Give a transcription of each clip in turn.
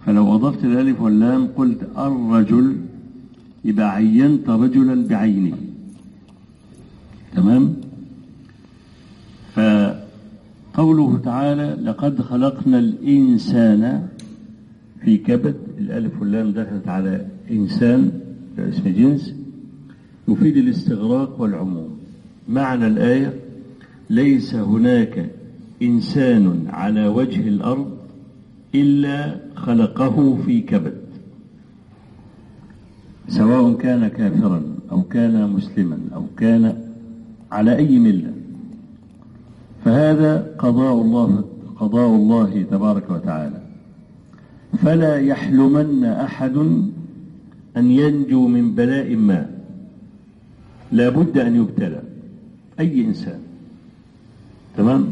فلو أضفت الألف واللام قلت الرجل يبقى عينت رجلا بعينه تمام فقوله تعالى لقد خلقنا الإنسان في كبد الألف واللام دخلت على إنسان اسم جنس يفيد الاستغراق والعموم معنى الآية ليس هناك إنسان على وجه الأرض إلا خلقه في كبد سواء كان كافرا أو كان مسلما أو كان على أي ملة فهذا قضاء الله قضاء الله تبارك وتعالى فلا يحلمن أحد أن ينجو من بلاء ما لا بد أن يبتلى أي إنسان تمام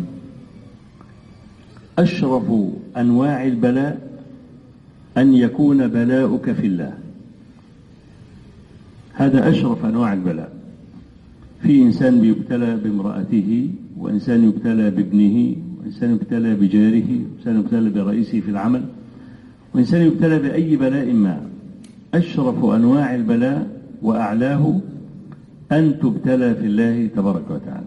أشرف أنواع البلاء أن يكون بلاؤك في الله هذا أشرف أنواع البلاء في إنسان بيبتلى بامرأته وإنسان يبتلى بابنه وإنسان يبتلى بجاره وإنسان يبتلى برئيسه في العمل وإنسان يبتلى بأي بلاء ما أشرف أنواع البلاء وأعلاه أن تبتلى في الله تبارك وتعالى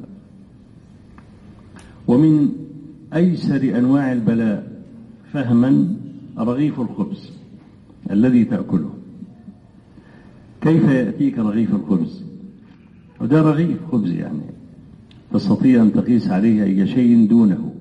ومن أيسر أنواع البلاء فهما رغيف الخبز الذي تأكله كيف يأتيك رغيف الخبز وده رغيف خبز يعني تستطيع أن تقيس عليه أي شيء دونه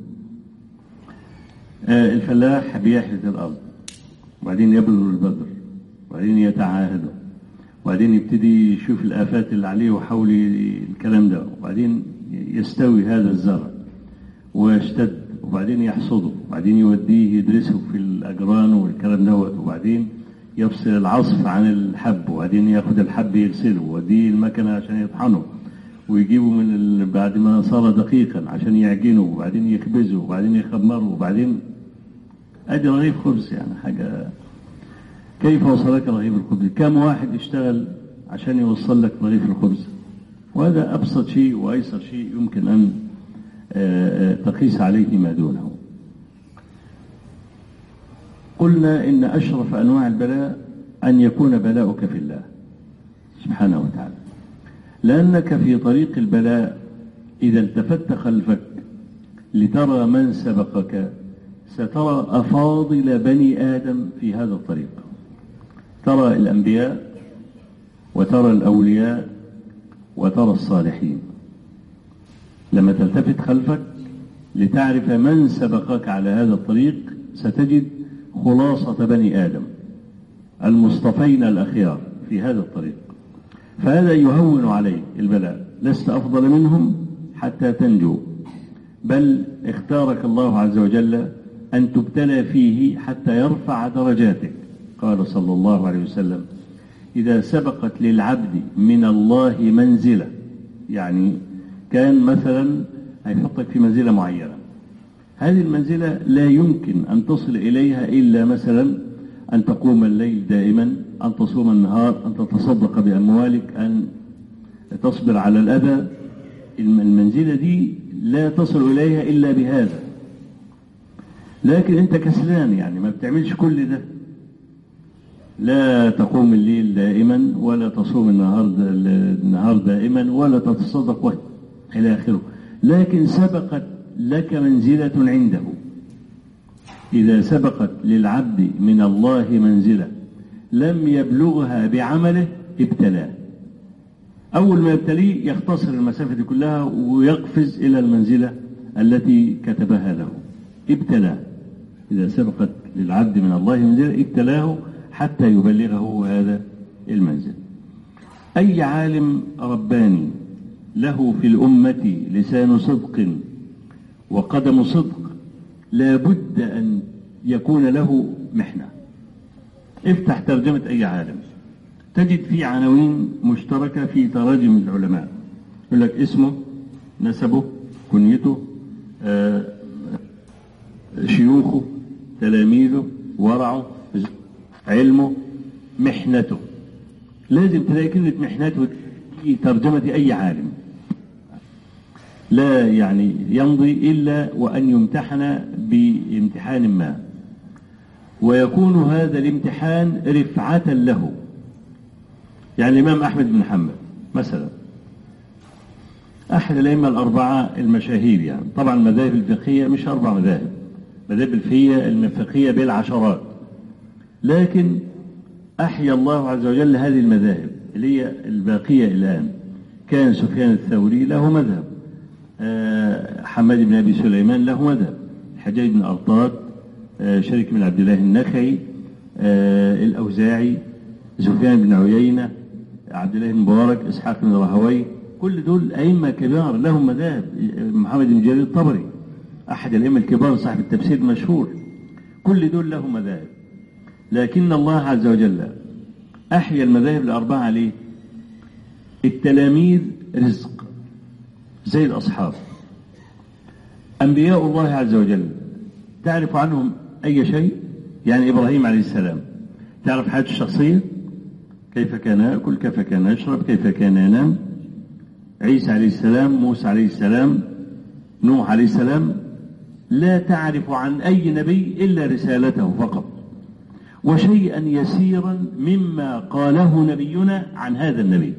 آه الفلاح بيحرث الأرض وبعدين يبلغ البذر وبعدين يتعاهده وبعدين يبتدي يشوف الآفات اللي عليه وحول الكلام ده وبعدين يستوي هذا الزرع ويشتد وبعدين يحصده وبعدين يوديه يدرسه في الأجران والكلام دوت وبعدين يفصل العصف عن الحب وبعدين ياخد الحب يغسله ويوديه المكنة عشان يطحنه ويجيبه من ال... بعد ما صار دقيقا عشان يعجنه وبعدين يخبزه وبعدين يخمره وبعدين ادي رغيف خبز يعني حاجة كيف وصلك رغيف الخبز كم واحد اشتغل عشان يوصل لك رغيف الخبز وهذا أبسط شيء وأيسر شيء يمكن أن تقيس عليه ما دونه قلنا إن أشرف أنواع البلاء أن يكون بلاؤك في الله سبحانه وتعالى لأنك في طريق البلاء إذا التفت خلفك لترى من سبقك سترى أفاضل بني آدم في هذا الطريق ترى الأنبياء وترى الأولياء وترى الصالحين لما تلتفت خلفك لتعرف من سبقك على هذا الطريق ستجد خلاصة بني آدم المصطفين الأخيار في هذا الطريق فهذا يهون عليك البلاء لست أفضل منهم حتى تنجو بل اختارك الله عز وجل أن تبتلى فيه حتى يرفع درجاتك قال صلى الله عليه وسلم إذا سبقت للعبد من الله منزلة يعني كان مثلا هيحطك في منزلة معينة هذه المنزلة لا يمكن أن تصل إليها إلا مثلا أن تقوم الليل دائما أن تصوم النهار أن تتصدق بأموالك أن تصبر على الأذى المنزلة دي لا تصل إليها إلا بهذا لكن أنت كسلان يعني ما بتعملش كل ده لا تقوم الليل دائما ولا تصوم النهار النهار دائما ولا تتصدق وقت إلى آخره لكن سبقت لك منزلة عنده إذا سبقت للعبد من الله منزلة لم يبلغها بعمله ابتلاه أول ما يبتليه يختصر المسافة دي كلها ويقفز إلى المنزلة التي كتبها له ابتلاه إذا سبقت للعبد من الله منزلة ابتلاه حتى يبلغه هذا المنزل أي عالم رباني له في الأمة لسان صدق وقدم صدق لا بد أن يكون له محنة افتح ترجمة أي عالم تجد في عناوين مشتركة في تراجم العلماء يقول لك اسمه نسبه كنيته آه، شيوخه تلاميذه ورعه علمه محنته لازم تلاقي كلمة محنته في ترجمة أي عالم لا يعني يمضي إلا وأن يمتحن بامتحان ما ويكون هذا الامتحان رفعة له يعني الإمام أحمد بن حنبل مثلا أحد الأئمة الأربعة المشاهير يعني طبعا المذاهب الفقهية مش أربع مذاهب مذاهب الفقهية الفقهية بالعشرات لكن أحيا الله عز وجل هذه المذاهب اللي هي الباقية الآن كان سفيان الثوري له مذهب آه، حماد بن أبي سليمان له مذهب الحجاج بن أرطاد آه، شريك بن عبد الله النخعي آه، الأوزاعي سفيان بن عيينة عبد الله بن مبارك إسحاق بن راهوي كل دول أئمة كبار لهم مذاهب محمد بن جرير الطبري أحد الأئمة الكبار صاحب التفسير المشهور كل دول لهم مذاهب لكن الله عز وجل أحيا المذاهب الأربعة ليه؟ التلاميذ رزق زي الأصحاب أنبياء الله عز وجل تعرف عنهم أي شيء يعني إبراهيم عليه السلام تعرف حياته الشخصية كيف كان يأكل كيف كان يشرب كيف كان ينام عيسى عليه السلام موسى عليه السلام نوح عليه السلام لا تعرف عن أي نبي إلا رسالته فقط وشيئا يسيرا مما قاله نبينا عن هذا النبي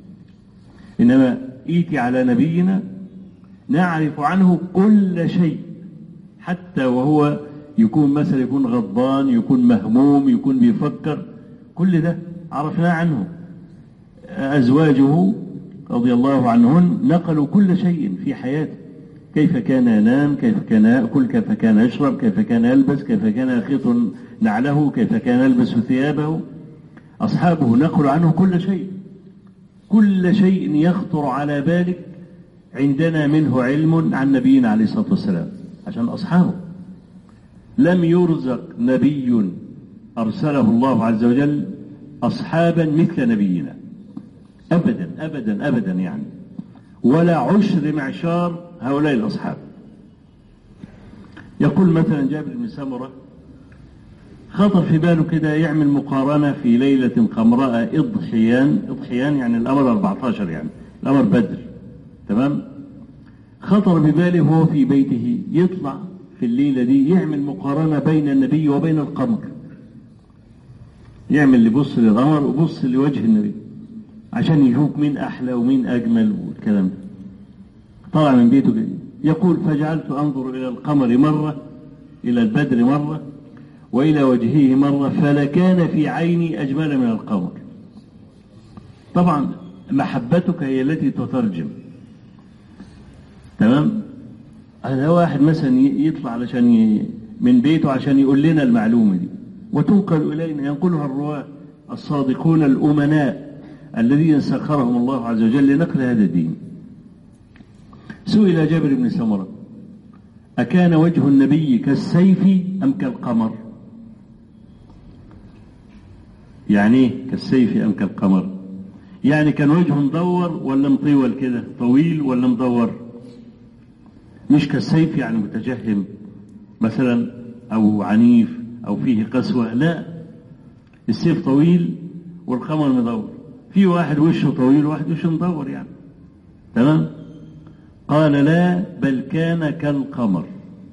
إنما إيتي على نبينا نعرف عنه كل شيء حتى وهو يكون مثلا يكون غضبان يكون مهموم يكون بيفكر كل ده عرفناه عنه أزواجه رضي الله عنهن نقلوا كل شيء في حياته كيف كان ينام كيف كان يأكل كيف كان يشرب كيف كان يلبس كيف كان يخيط نعله كيف كان يلبس ثيابه أصحابه نقلوا عنه كل شيء كل شيء يخطر على بالك عندنا منه علم عن نبينا عليه الصلاة والسلام عشان أصحابه لم يرزق نبي أرسله الله عز وجل أصحابا مثل نبينا أبدا أبدا أبدا يعني ولا عشر معشار هؤلاء الأصحاب يقول مثلا جابر بن سمرة خطر في باله كده يعمل مقارنة في ليلة قمراء إضحيان إضحيان يعني الأمر 14 يعني الأمر بدر تمام خطر بباله وهو في بيته يطلع في الليلة دي يعمل مقارنة بين النبي وبين القمر يعمل اللي يبص للقمر وبص لوجه النبي عشان يشوف مين أحلى ومين أجمل والكلام ده طلع من بيته كده يقول فجعلت أنظر إلى القمر مرة إلى البدر مرة وإلى وجهه مرة فلكان في عيني أجمل من القمر طبعا محبتك هي التي تترجم تمام هذا واحد مثلا يطلع علشان ي... من بيته عشان يقول لنا المعلومة دي وتنقل إلينا ينقلها الرواة الصادقون الأمناء الذين سخرهم الله عز وجل لنقل هذا الدين سئل جابر بن سمرة أكان وجه النبي كالسيف أم كالقمر يعني ايه كالسيف أم كالقمر يعني كان وجهه مدور ولا مطول كده طويل ولا مدور مش كالسيف يعني متجهم مثلا أو عنيف أو فيه قسوة لا السيف طويل والقمر مدور في واحد وشه طويل وواحد وشه مدور يعني تمام قال لا بل كان كالقمر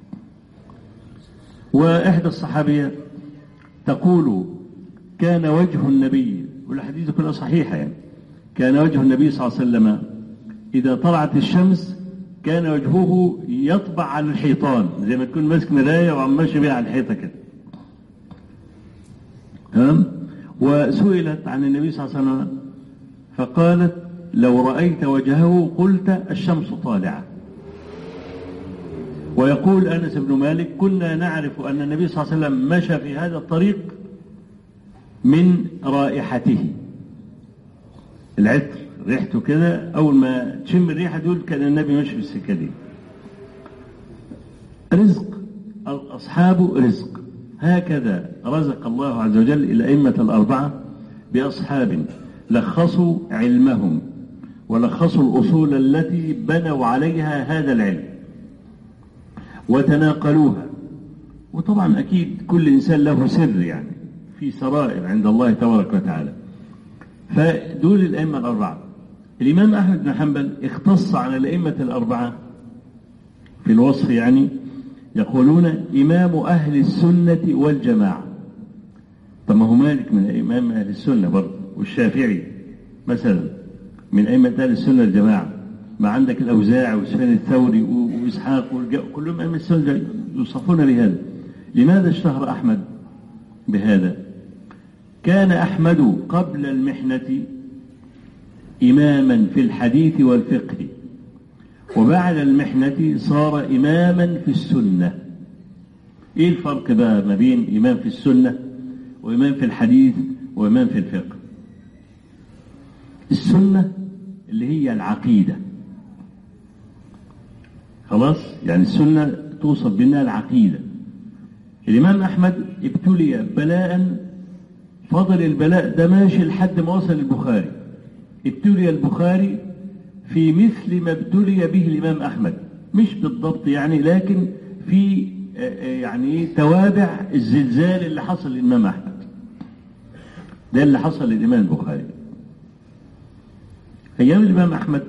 وإحدى الصحابيات تقول كان وجه النبي والحديث كلها صحيحة يعني كان وجه النبي صلى الله عليه وسلم إذا طلعت الشمس كان وجهه يطبع على الحيطان زي ما تكون ماسك مراية وعم ماشي بيها على الحيطة كده تمام وسئلت عن النبي صلى الله عليه وسلم فقالت لو رأيت وجهه قلت الشمس طالعة ويقول أنس بن مالك كنا نعرف أن النبي صلى الله عليه وسلم مشى في هذا الطريق من رائحته العطر ريحته كده أول ما تشم الريحة دول كان النبي ماشي في السكة دي رزق أصحابه رزق هكذا رزق الله عز وجل الأئمة الأربعة بأصحاب لخصوا علمهم ولخصوا الأصول التي بنوا عليها هذا العلم وتناقلوها وطبعا أكيد كل إنسان له سر يعني في سرائر عند الله تبارك وتعالى فدول الأئمة الأربعة الإمام أحمد بن حنبل اختص على الأئمة الأربعة في الوصف يعني يقولون إمام أهل السنة والجماعة طب ما هو مالك من إمام أهل السنة برضه والشافعي مثلا من أئمة أهل السنة الجماعة ما عندك الأوزاعي وسفيان الثوري وإسحاق كلهم أئمة السنة يوصفون بهذا لماذا اشتهر أحمد بهذا كان أحمد قبل المحنة إماما في الحديث والفقه وبعد المحنة صار إماما في السنة إيه الفرق بقى ما بين إمام في السنة وإمام في الحديث وإمام في الفقه السنة اللي هي العقيدة خلاص يعني السنة توصف بأنها العقيدة الإمام أحمد ابتلي بلاء فضل البلاء ده ماشي لحد ما وصل البخاري ابتلي البخاري في مثل ما ابتلي به الإمام أحمد مش بالضبط يعني لكن في يعني توابع الزلزال اللي حصل للإمام أحمد ده اللي حصل للإمام البخاري أيام الإمام أحمد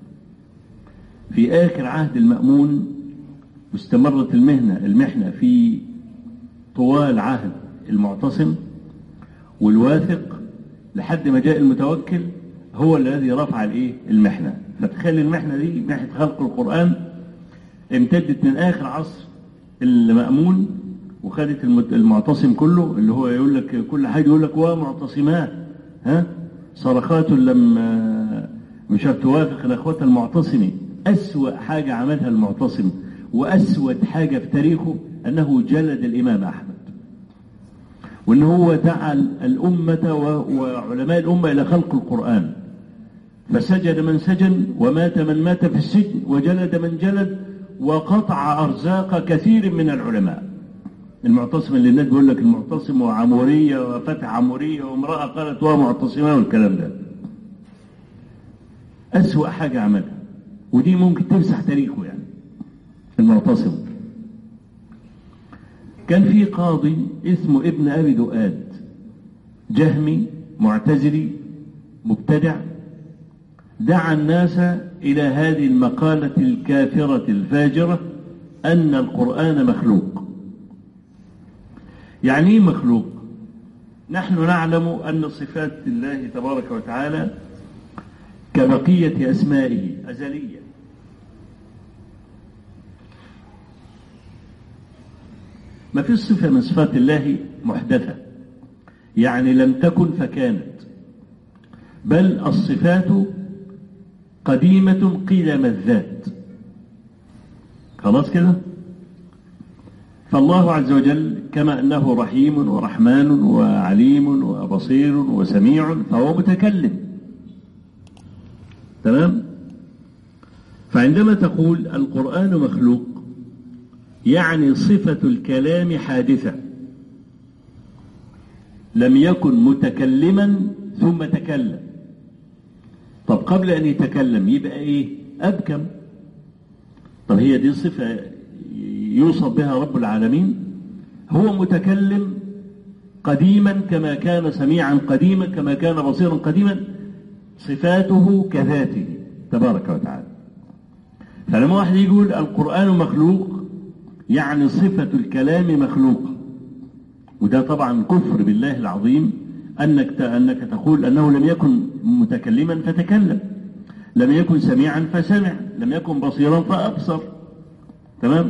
في آخر عهد المأمون واستمرت المهنة المحنة في طوال عهد المعتصم والواثق لحد ما جاء المتوكل هو الذي رفع الايه المحنة فتخيل المحنة دي محنة خلق القرآن امتدت من آخر عصر المأمون وخدت المعتصم كله اللي هو يقول لك كل حاجة يقول لك ومعتصمات ها صرخات لما مش توافق الأخوة المعتصمين أسوأ حاجة عملها المعتصم وأسود حاجة في تاريخه أنه جلد الإمام أحمد وأن هو دعا الأمة وعلماء الأمة إلى خلق القرآن فسجد من سجن ومات من مات في السجن وجلد من جلد وقطع أرزاق كثير من العلماء المعتصم اللي الناس بيقول لك المعتصم وعمورية وفتح عمورية وامرأة قالت ومعتصمة والكلام ده أسوأ حاجة عملها ودي ممكن تمسح تاريخه يعني المعتصم كان في قاضي اسمه ابن أبي دؤاد جهمي معتزلي مبتدع دعا الناس إلى هذه المقالة الكافرة الفاجرة أن القرآن مخلوق يعني ايه مخلوق نحن نعلم أن صفات الله تبارك وتعالى كبقية أسمائه أزلية ما في صفة من صفات الله محدثة يعني لم تكن فكانت بل الصفات قديمة قدم الذات خلاص كده فالله عز وجل كما أنه رحيم ورحمن وعليم وبصير وسميع فهو متكلم تمام فعندما تقول القرآن مخلوق يعني صفة الكلام حادثة لم يكن متكلما ثم تكلم طب قبل أن يتكلم يبقى إيه أبكم طب هي دي صفة يوصف بها رب العالمين هو متكلم قديما كما كان سميعا قديما كما كان بصيرا قديما صفاته كذاته تبارك وتعالى فلما واحد يقول القرآن مخلوق يعني صفة الكلام مخلوقة وده طبعا كفر بالله العظيم أنك أنك تقول أنه لم يكن متكلما فتكلم لم يكن سميعا فسمع لم يكن بصيرا فأبصر تمام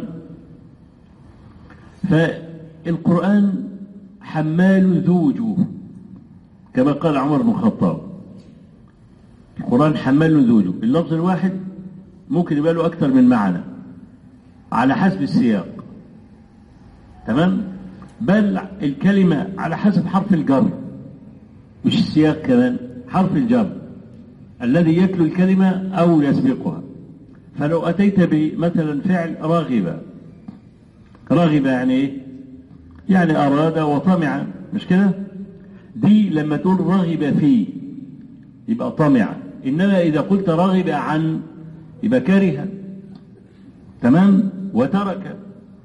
فالقرآن حمال ذو وجوه كما قال عمر بن الخطاب القرآن حمال ذو وجوه اللفظ الواحد ممكن يبقى له أكثر من معنى على حسب السياق تمام بل الكلمة على حسب حرف الجر مش السياق كمان حرف الجر الذي يتلو الكلمة أو يسبقها فلو أتيت بمثلا فعل راغب راغب يعني إيه؟ يعني أراد وطمع مش كده؟ دي لما تقول رغب فيه يبقى طمع إنما إذا قلت رغب عن يبقى كره تمام وترك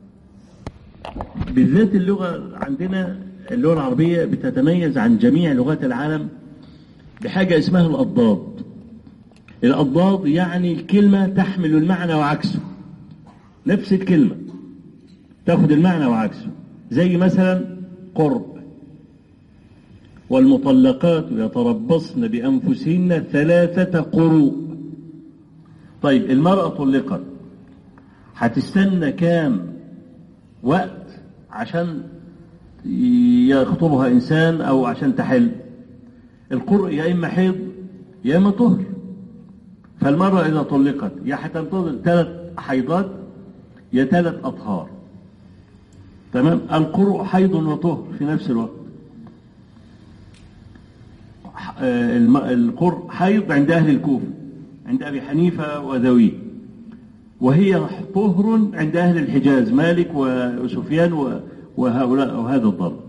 بالذات اللغة عندنا اللغة العربية بتتميز عن جميع لغات العالم بحاجة اسمها الأضداد الأضداد يعني الكلمة تحمل المعنى وعكسه نفس الكلمة تاخد المعنى وعكسه زي مثلا قرب والمطلقات يتربصن بأنفسهن ثلاثة قروء طيب المرأة طلقت هتستنى كام وقت عشان يخطبها إنسان أو عشان تحل القرء يا إما حيض يا إما طهر فالمرأة إذا طلقت يا هتنتظر ثلاث حيضات يا ثلاث أطهار تمام القرء حيض وطهر في نفس الوقت القرء حيض عند أهل الكوفة عند أبي حنيفة وذويه وهي طهر عند أهل الحجاز مالك وسفيان وهؤلاء وهذا الضرب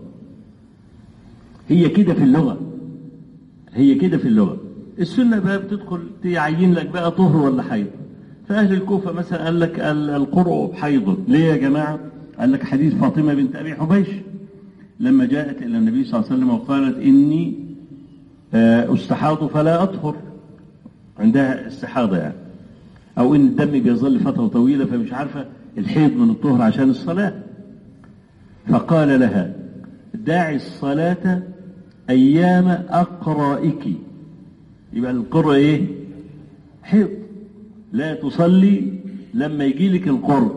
هي كده في اللغة هي كده في اللغة السنة بقى بتدخل تعين لك بقى طهر ولا حيض فأهل الكوفة مثلا قال لك القرء حيض ليه يا جماعة قال لك حديث فاطمة بنت أبي حبيش لما جاءت إلى النبي صلى الله عليه وسلم وقالت إني استحاض فلا أطهر عندها استحاضة يعني أو إن الدم بيظل فترة طويلة فمش عارفة الحيض من الطهر عشان الصلاة فقال لها داعي الصلاة أيام أقرائك يبقى القرء إيه حيض لا تصلي لما يجي لك القرء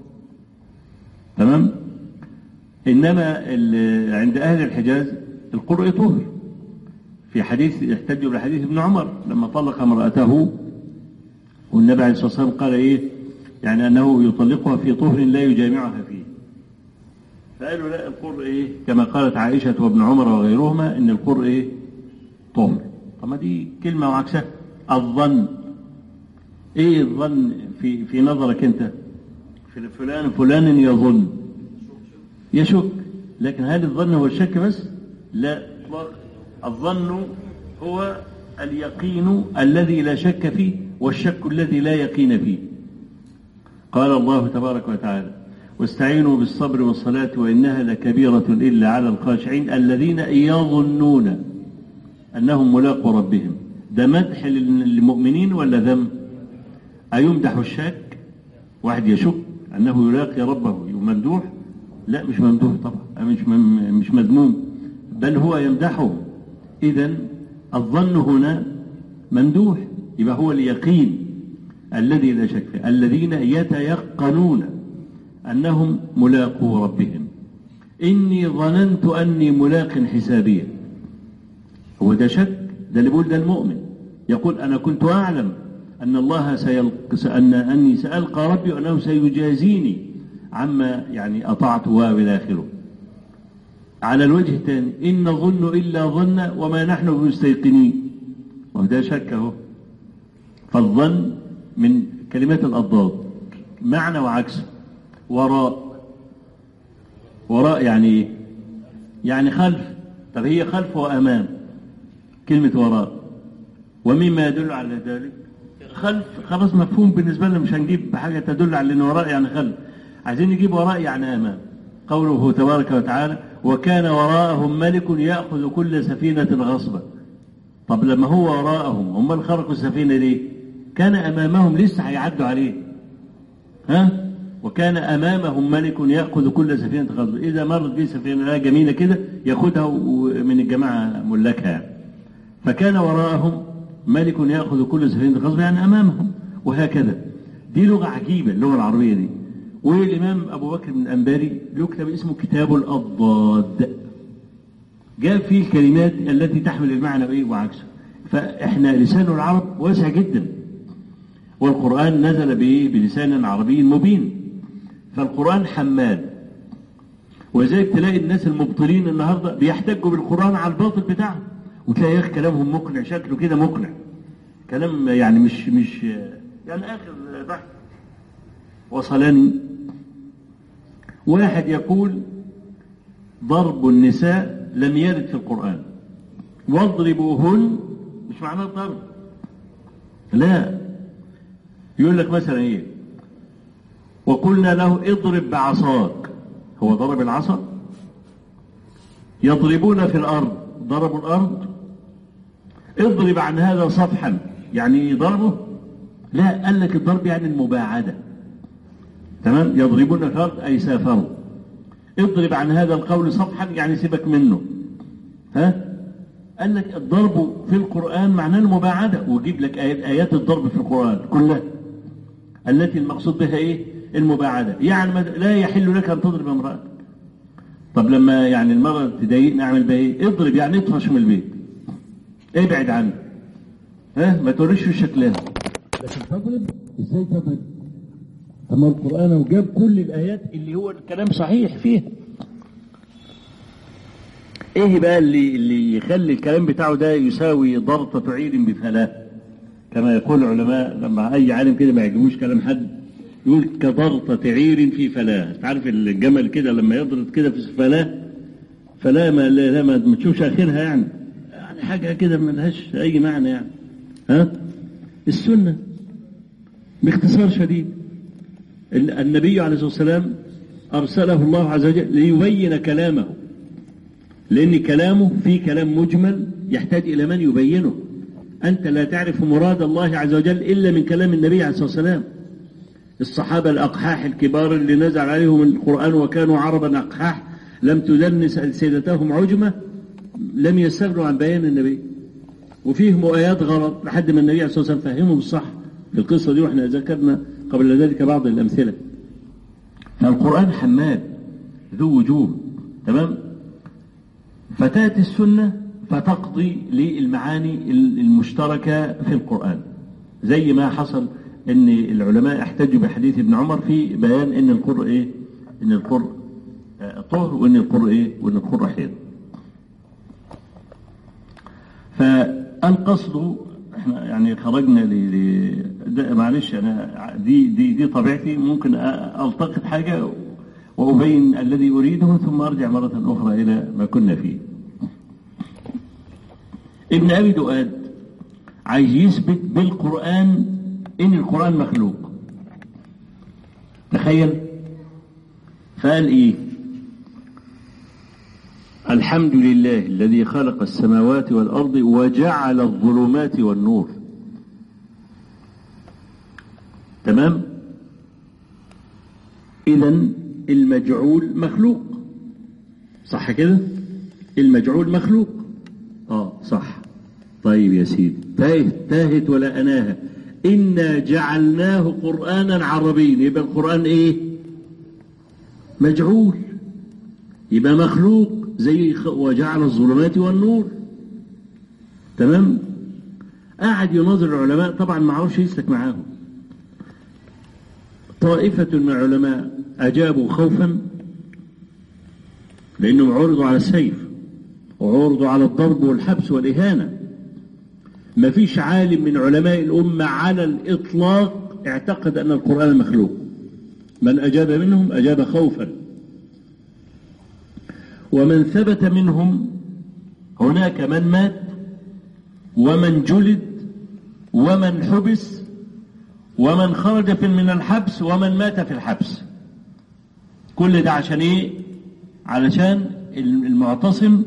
تمام إنما عند أهل الحجاز القرء طهر في حديث يحتج بحديث ابن عمر لما طلق امرأته والنبي عليه الصلاة والسلام قال إيه يعني أنه يطلقها في طهر لا يجامعها فيه فقالوا لا القر إيه كما قالت عائشة وابن عمر وغيرهما إن القر إيه طهر طب ما دي كلمة وعكسها الظن إيه الظن في في نظرك أنت في فلان فلان يظن يشك لكن هل الظن هو الشك بس لا الظن هو اليقين الذي لا شك فيه والشك الذي لا يقين فيه قال الله تبارك وتعالى واستعينوا بالصبر والصلاة وإنها لكبيرة إلا على الخاشعين الذين يظنون أنهم ملاقوا ربهم ده مدح للمؤمنين ولا ذم أيمدح الشاك واحد يشك أنه يلاقي ربه ممدوح لا مش ممدوح طبعا مش مش مذموم بل هو يمدحه إذا الظن هنا ممدوح يبقى هو اليقين الذي لا شك فيه الذين يتيقنون أنهم ملاقو ربهم إني ظننت أني ملاق حسابيا هو ده شك ده اللي بيقول ده المؤمن يقول أنا كنت أعلم أن الله سيلق أن أني سألقى ربي وأنه سيجازيني عما يعني أطعت وإلى آخره على الوجه الثاني إن نظن إلا ظن وما نحن بمستيقنين وده شك اهو فالظن من كلمات الأضداد معنى وعكسه وراء وراء يعني ايه يعني خلف طب هي خلف وأمام كلمة وراء ومما يدل على ذلك خلف خلاص مفهوم بالنسبة لنا مش هنجيب حاجة تدل على أن وراء يعني خلف عايزين نجيب وراء يعني أمام قوله تبارك وتعالى وكان وراءهم ملك يأخذ كل سفينة غصبا طب لما هو وراءهم هم اللي خرقوا السفينة ليه كان أمامهم لسه هيعدوا عليه ها وكان أمامهم ملك يأخذ كل سفينة غصبا إذا مرت به سفينة جميلة كده ياخدها من الجماعة ملكها يعني. فكان وراءهم ملك يأخذ كل سفينة غصبا يعني أمامهم وهكذا دي لغة عجيبة اللغة العربية دي والإمام أبو بكر بن الأنباري له كتاب اسمه كتاب الأضداد جاب فيه الكلمات التي تحمل المعنى إيه وعكسه فإحنا لسان العرب واسع جدا والقرآن نزل بإيه بلسان عربي مبين فالقرآن حمال ولذلك تلاقي الناس المبطلين النهارده بيحتجوا بالقرآن على الباطل بتاعهم وتلاقي يا أخي كلامهم مقنع شكله كده مقنع كلام يعني مش مش يعني آخر بحث وصلني واحد يقول ضرب النساء لم يرد في القرآن واضربوهن مش معناه ضرب لا يقول لك مثلا ايه وقلنا له اضرب بعصاك هو ضرب العصا يضربون في الارض ضربوا الارض اضرب عن هذا صفحا يعني ضربه لا قال لك الضرب يعني المباعده تمام يضربون في الارض اي سافروا اضرب عن هذا القول صفحا يعني سيبك منه ها قال لك الضرب في القرآن معناه المباعدة ويجيب لك آيات, آيات الضرب في القرآن كلها التي المقصود بها إيه المباعدة يعني لا يحل لك أن تضرب امرأتك طب لما يعني المرأة تضايقني أعمل بها إيه اضرب يعني اطفش من البيت ابعد عنه ها ما توريش في شكلها لكن تضرب ازاي تضرب اما القرآن وجاب كل الآيات اللي هو الكلام صحيح فيها ايه بقى اللي اللي يخلي الكلام بتاعه ده يساوي ضرطة عير بفلاة كما يقول العلماء لما اي عالم كده ما يعجبوش كلام حد يقول كضرطة عير في فلاة تعرف الجمل كده لما يضرط كده في فلاة فلا ما لا ما تشوفش اخرها يعني يعني حاجة كده ما لهاش اي معنى يعني ها السنة باختصار شديد النبي عليه الصلاة والسلام أرسله الله عز وجل ليبين كلامه لأن كلامه في كلام مجمل يحتاج إلى من يبينه أنت لا تعرف مراد الله عز وجل إلا من كلام النبي عليه الصلاة والسلام الصحابة الأقحاح الكبار اللي نزل عليهم القرآن وكانوا عربا أقحاح لم تدنس ألسنتهم عجمة لم يستغنوا عن بيان النبي وفيهم آيات غلط لحد ما النبي عليه الصلاة والسلام فهمهم الصح في القصة دي واحنا ذكرنا قبل ذلك بعض الأمثلة فالقرآن حماد ذو وجوه تمام فتأتي السنة فتقضي للمعاني المشتركة في القرآن زي ما حصل ان العلماء احتجوا بحديث ابن عمر في بيان ان القر ايه ان القر طهر وان القر ايه وان القر حيض فالقصد احنا يعني خرجنا ل معلش انا دي دي دي طبيعتي ممكن التقط حاجه وابين الذي اريده ثم ارجع مره اخرى الى ما كنا فيه. ابن ابي دؤاد عايز يثبت بالقران ان القران مخلوق. تخيل فقال ايه؟ الحمد لله الذي خلق السماوات والأرض وجعل الظلمات والنور تمام إذا المجعول مخلوق صح كده المجعول مخلوق اه صح طيب يا سيدي تاهت تاهت ولا أناها إنا جعلناه قرآنا عربيا يبقى القرآن إيه مجعول يبقى مخلوق زي وجعل الظلمات والنور تمام قاعد يناظر العلماء طبعا ما عرفش يسلك معاهم طائفة من العلماء أجابوا خوفا لأنهم عرضوا على السيف وعرضوا على الضرب والحبس والإهانة ما فيش عالم من علماء الأمة على الإطلاق اعتقد أن القرآن مخلوق من أجاب منهم أجاب خوفا ومن ثبت منهم هناك من مات ومن جلد ومن حبس ومن خرج من الحبس ومن مات في الحبس كل ده عشان ايه علشان المعتصم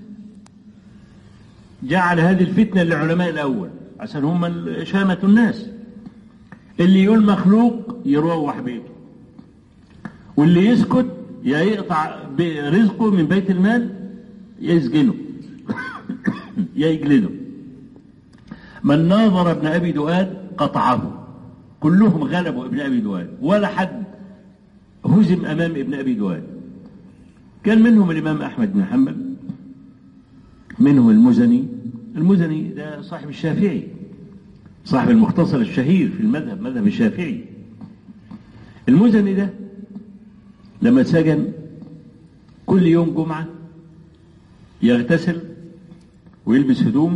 جعل هذه الفتنة للعلماء الأول عشان هم شامة الناس اللي يقول مخلوق يروح بيته واللي يسكت يا يقطع رزقه من بيت المال يا يسجنه يا يجلده من ناظر ابن ابي دؤاد قطعه كلهم غلبوا ابن ابي دؤاد ولا حد هزم امام ابن ابي دؤاد كان منهم الامام احمد بن حنبل منهم المزني المزني ده صاحب الشافعي صاحب المختصر الشهير في المذهب مذهب الشافعي المزني ده لما سجن كل يوم جمعة يغتسل ويلبس هدومه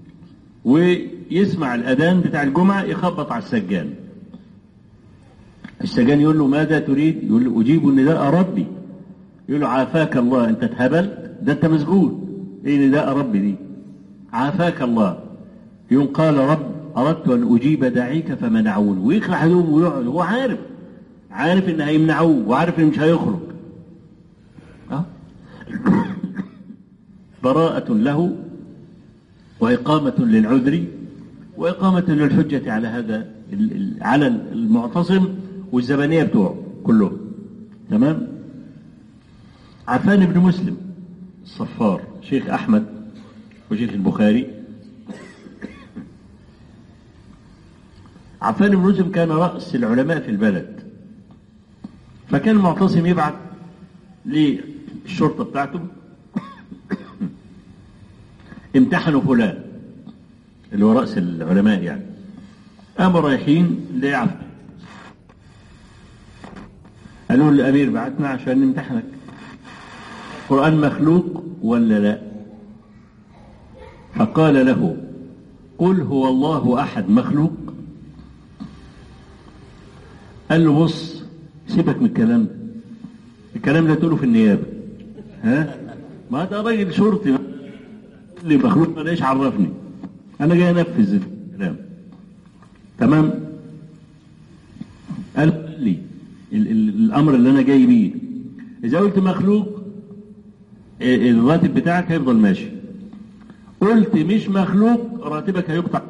ويسمع الأذان بتاع الجمعة يخبط على السجان السجان يقول له ماذا تريد يقول له أجيب نداء ربي يقول له عافاك الله أنت اتهبلت ده أنت مسجون إيه نداء ربي دي عافاك الله يوم قال رب أردت أن أجيب داعيك فمنعوني ويخلع هدومه ويقعد هو عارف عارف ان هيمنعوه وعارف ان مش هيخرج أه؟ براءة له وإقامة للعذر وإقامة للحجة على هذا على المعتصم والزبانية بتوعه كلهم تمام عفان بن مسلم الصفار شيخ أحمد وشيخ البخاري عفان بن مسلم كان رأس العلماء في البلد فكان المعتصم يبعث للشرطة بتاعته امتحنوا فلان اللي هو رأس العلماء يعني قاموا رايحين لعفان قالوا للأمير بعتنا عشان نمتحنك القرآن مخلوق ولا لا فقال له قل هو الله أحد مخلوق قال له بص سيبك من الكلام ده الكلام ده تقوله في النيابة ها ما ده راجل شرطي اللي مخلوق ما ايش عرفني انا جاي انفذ الكلام تمام قال لي ال ال الامر اللي انا جاي بيه اذا قلت مخلوق الراتب بتاعك هيفضل ماشي قلت مش مخلوق راتبك هيقطع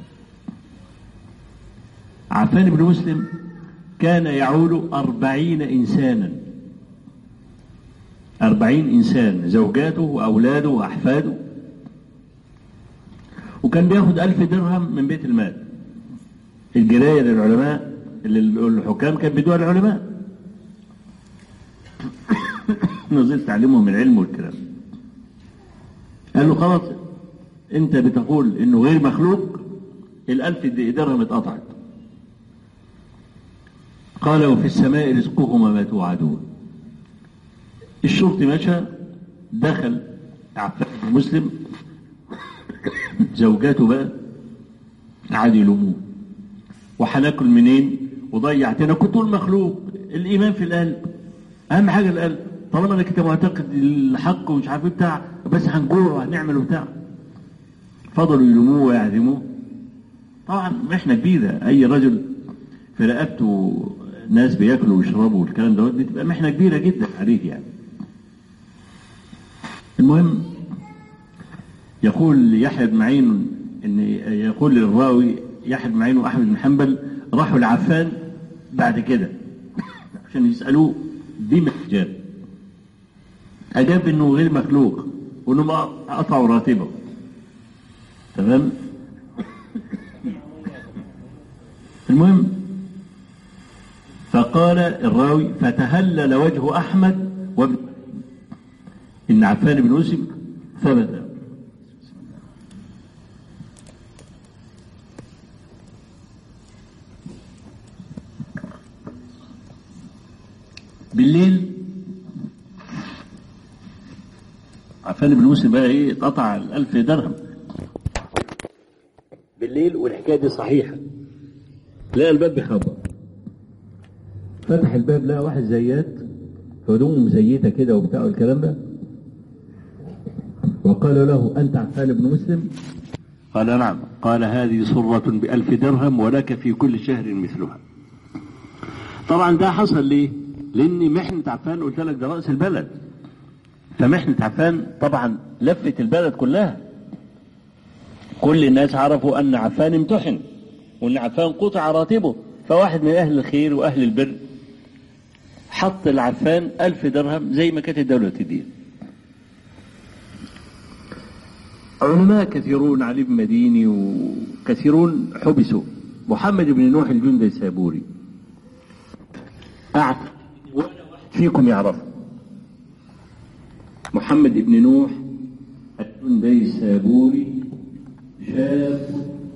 عفان بن مسلم كان يعول أربعين إنسانا أربعين إنسان زوجاته وأولاده وأحفاده وكان بياخد ألف درهم من بيت المال الجراية للعلماء اللي الحكام كان بيدوها العلماء نزل تعليمهم العلم والكلام قال له خلاص انت بتقول انه غير مخلوق الالف درهم اتقطعت قال وفي السماء رزقهما ما توعدون الشرطي مشى دخل عفان مسلم زوجاته بقى قعدوا يلوموه وهناكل منين وضيعتنا كنت تقول مخلوق الايمان في القلب اهم حاجه القلب طالما انك انت معتقد الحق ومش عارف ايه بتاع بس هنجوع وهنعمل وبتاع فضلوا يلوموه ويعدموه طبعا محنه كبيره اي رجل في رقبته ناس بياكلوا ويشربوا والكلام دوت بتبقى محنه كبيره جدا عليه يعني المهم يقول يحيى بن معين ان يقول الراوي يحيى بن معين واحمد بن حنبل راحوا لعفان بعد كده عشان يسالوه بما اجاب اجاب انه غير مخلوق وانهم قطعوا راتبه تمام المهم فقال الراوي فتهلل وجه احمد وابن ان عفان بن مسلم ثبت بالليل عفان بن مسلم بقى ايه اتقطع الألف درهم بالليل والحكاية دي صحيحة لقى الباب بيخبط فتح الباب لقى واحد زيات هدومه مزيتة كده وبتاع الكلام ده وقال له أنت عفان بن مسلم قال نعم قال هذه صرة بألف درهم ولك في كل شهر مثلها طبعا ده حصل ليه لأن محنة عفان قلت لك ده رأس البلد فمحنة عفان طبعا لفت البلد كلها كل الناس عرفوا أن عفان امتحن وأن عفان قطع راتبه فواحد من أهل الخير وأهل البر حط العفان ألف درهم زي ما كانت الدولة تدين علماء كثيرون علي بن مديني وكثيرون حبسوا محمد بن نوح الجندي السابوري أعتقد ولا واحد فيكم يعرفه محمد بن نوح الجندي السابوري شاب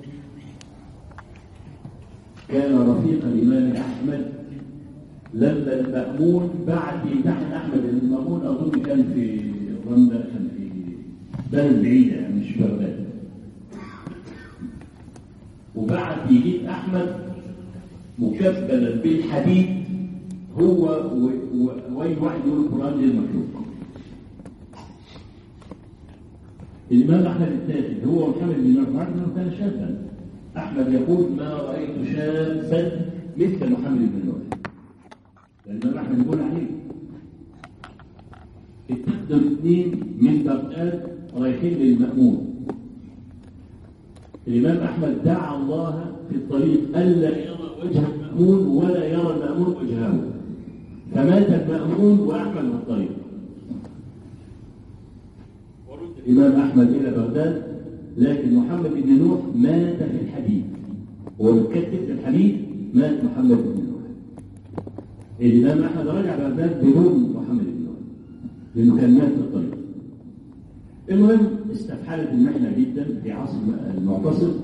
كان رفيق الإمام أحمد لما المأمون بعد يمتحن أحمد المأمون أظن كان في رمضة كان في بلد بعيدة يعني مش بغداد وبعد يجيب أحمد مكبلا بالحديد هو وأي واحد يقول القرآن غير مخلوق الإمام أحمد الثالث هو محمد بن مرفوع أنه كان شابا أحمد يقول ما رأيت شابا مثل محمد بن نوح الإمام أحمد يقول عليه اتخذوا اثنين من بغداد رايحين للمأمون الإمام أحمد دعا الله في الطريق ألا يرى وجه المأمون ولا يرى المأمون وجهه فمات المأمون وأحمد في الطريق ورد الإمام أحمد إلى بغداد لكن محمد بن نوح مات في الحديث هو متكتب في الحديث مات محمد بن نوح الإمام أحمد رجع بغداد بدون محمد بن نوح لأنه كان مات في الطريق المهم استفحلت المحنة جدا في عصر المعتصم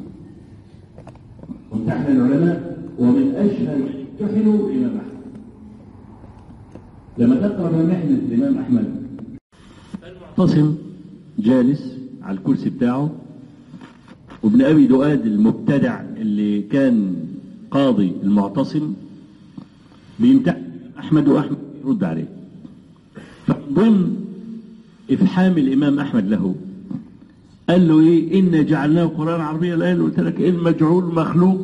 وامتحن العلماء ومن أشهر من امتحنوا الإمام أحمد لما تقرأ محنة الإمام أحمد المعتصم جالس على الكرسي بتاعه وابن أبي دؤاد المبتدع اللي كان قاضي المعتصم بيمتحن أحمد وأحمد يرد عليه فمن ضمن إفحام الإمام أحمد له قال له إيه إن جعلناه قرآن عربيا الآن قلت لك إيه المجعول مخلوق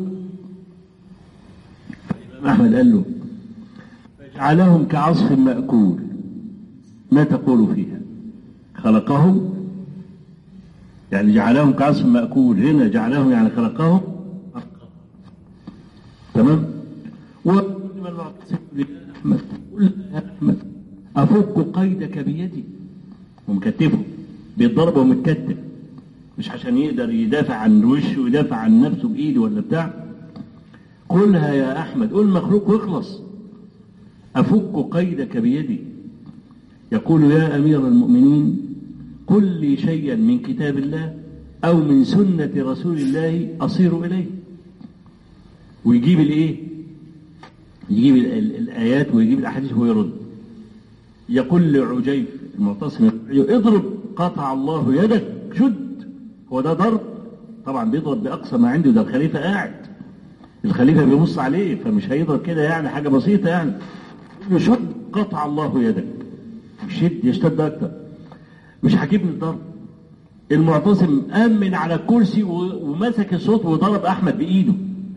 أحمد قال له جعلهم كعصف مأكول ما تقول فيها خلقهم يعني جعلهم كعصف مأكول هنا جعلهم يعني خلقهم تمام أحمد أحمد أفك قيدك بيدي ومكتفه بيتضرب ومتكتف مش عشان يقدر يدافع عن وشه ويدافع عن نفسه بإيده ولا بتاع قلها يا أحمد قل مخلوق واخلص أفك قيدك بيدي يقول يا أمير المؤمنين قل لي شيئا من كتاب الله أو من سنة رسول الله أصير إليه ويجيب الإيه يجيب الآيات ويجيب الأحاديث ويرد يقول لعجيف المعتصم اضرب قطع الله يدك شد هو ده ضرب طبعا بيضرب بأقصى ما عنده ده الخليفة قاعد الخليفة بيبص عليه فمش هيضرب كده يعني حاجة بسيطة يعني شد قطع الله يدك شد يشتد أكتر مش عاجبني الضرب المعتصم أمن على الكرسي ومسك الصوت وضرب أحمد بإيده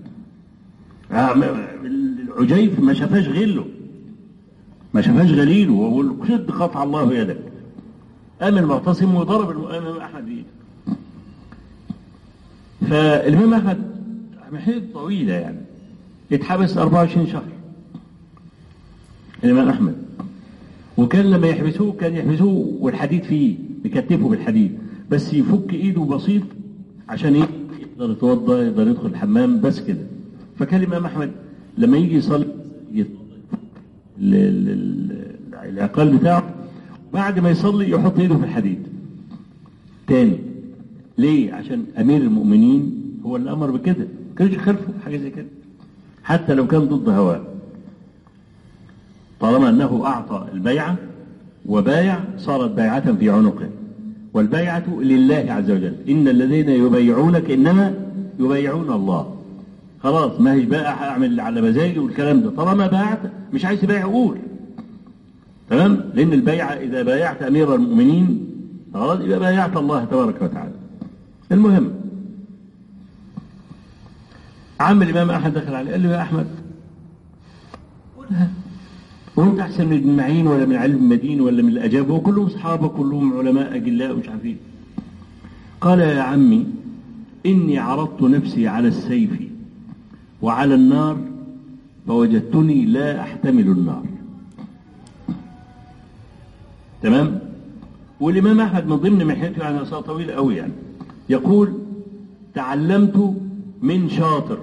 العجيف ما شافاش غله ما شافاش غليله وقول شد قطع الله يدك قام المعتصم وضرب الامام احمد بايده فالامام احمد محنة طويلة يعني اتحبس 24 شهر الامام احمد وكان لما يحبسوه كان يحبسوه والحديد فيه يكتفه بالحديد بس يفك ايده بسيط عشان ايه يقدر يتوضا يقدر يدخل الحمام بس كده فكان الامام احمد لما يجي يصلي العقال بتاعه بعد ما يصلي يحط ايده في الحديد تاني ليه عشان امير المؤمنين هو اللي امر بكده كانش يخالفه حاجه زي كده حتى لو كان ضد هواه طالما انه اعطى البيعه وبايع صارت بيعه في عنقه والبيعه لله عز وجل ان الذين يبايعونك انما يبايعون الله خلاص ما هيش بقى اعمل على مزاجي والكلام ده طالما باعت مش عايز تبايع قول تمام لان البيعه اذا بايعت امير المؤمنين خلاص يبقى بايعت الله تبارك وتعالى المهم عم الامام احمد دخل عليه قال له يا احمد قولها وانت احسن من ابن معين ولا من علم المدين ولا من الاجابه وكلهم اصحابه كلهم علماء اجلاء ومش عارفين قال يا عمي اني عرضت نفسي على السيف وعلى النار فوجدتني لا احتمل النار تمام والامام احمد من ضمن محنته يعني صار طويل قوي يعني يقول تعلمت من شاطر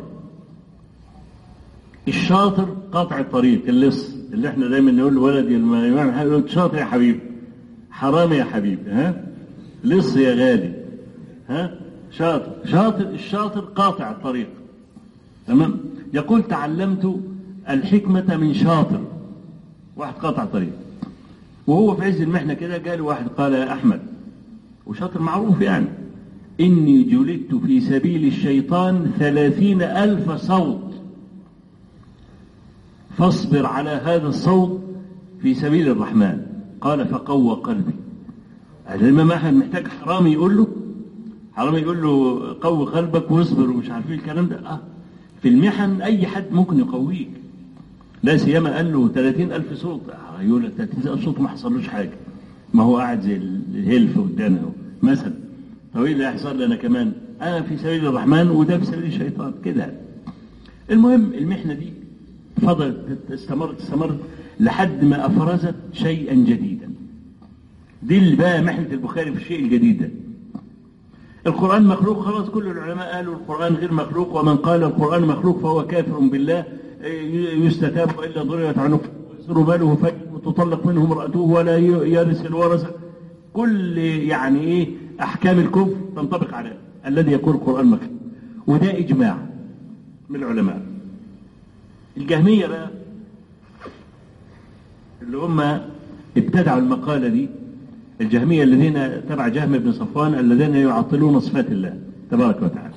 الشاطر قطع الطريق اللص اللي احنا دايما نقول لولدي الامام احمد يقول شاطر يا حبيبي حرام يا حبيبي ها لص يا غالي ها شاطر شاطر الشاطر قاطع الطريق تمام يقول تعلمت الحكمة من شاطر واحد قاطع الطريق وهو في عز المحنة كده قال واحد قال يا أحمد وشاطر معروف يعني إني جلدت في سبيل الشيطان ثلاثين ألف صوت فاصبر على هذا الصوت في سبيل الرحمن قال فقوى قلبي الإمام أحمد محتاج حرامي يقول له حرامي يقول له قوي قلبك واصبر ومش عارفين الكلام ده آه في المحن أي حد ممكن يقويك لا سيما قال له 30 ألف صوت يقول لك 30 ألف صوت ما حصلوش حاجة ما هو قاعد زي الهلف قدامي اهو مثلا طب ايه اللي هيحصل لنا كمان؟ أنا في سبيل الرحمن وده في سبيل الشيطان كده المهم المحنة دي فضلت استمرت استمرت لحد ما أفرزت شيئا جديدا دي اللي بقى محنة البخاري في الشيء الجديد ده القرآن مخلوق خلاص كل العلماء قالوا القرآن غير مخلوق ومن قال القرآن مخلوق فهو كافر بالله يستتاب إلا ضربت عنه يسر ماله فجر وتطلق منه امرأته ولا يرث الورثة كل يعني إيه أحكام الكفر تنطبق عليه الذي يقول القرآن مخلوق وده إجماع من العلماء الجهمية بقى اللي هم ابتدعوا المقالة دي الجهمية الذين تبع جهم بن صفوان الذين يعطلون صفات الله تبارك وتعالى